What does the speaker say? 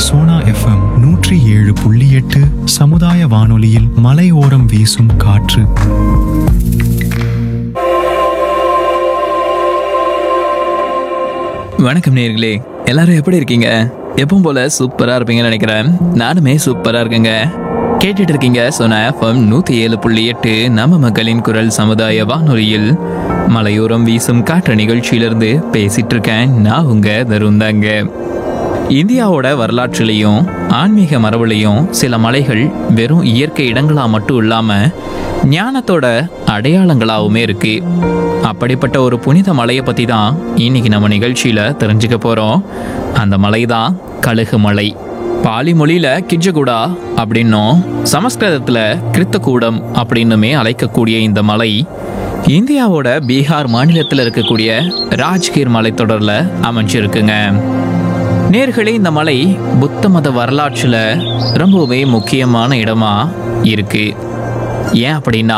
Sona FM நூற்றி ஏழு புள்ளி எட்டு சமுதாய வானொலியில் மலையோரம் வீசும் காற்று வணக்கம் நேர்களே எல்லாரும் எப்படி இருக்கீங்க எப்பவும் போல சூப்பரா இருப்பீங்கன்னு நினைக்கிறேன் நானுமே சூப்பரா இருக்கேங்க கேட்டுட்டு இருக்கீங்க சொன்ன எஃப்எம் நூத்தி ஏழு புள்ளி எட்டு நம்ம மக்களின் குரல் சமுதாய வானொலியில் மலையோரம் வீசும் காற்று நிகழ்ச்சியிலிருந்து பேசிட்டு இருக்கேன் நான் உங்க தருந்தாங்க இந்தியாவோட வரலாற்றிலையும் ஆன்மீக மரபுலையும் சில மலைகள் வெறும் இயற்கை இடங்களா மட்டும் இல்லாம ஞானத்தோட அடையாளங்களாவுமே இருக்கு அப்படிப்பட்ட ஒரு புனித மலையை பத்தி தான் இன்னைக்கு நம்ம நிகழ்ச்சியில தெரிஞ்சுக்க போறோம் அந்த மலை தான் கழுகு மலை பாலி மொழியில கிஜகுடா அப்படின்னும் சமஸ்கிருதத்துல கிருத்தகூடம் அப்படின்னுமே அழைக்கக்கூடிய இந்த மலை இந்தியாவோட பீகார் மாநிலத்தில் இருக்கக்கூடிய ராஜ்கீர் மலைத்தொடர்ல அமைஞ்சிருக்குங்க நேர்களே இந்த மலை புத்த மத வரலாற்றுல ரொம்பவே முக்கியமான இடமா இருக்கு ஏன் அப்படின்னா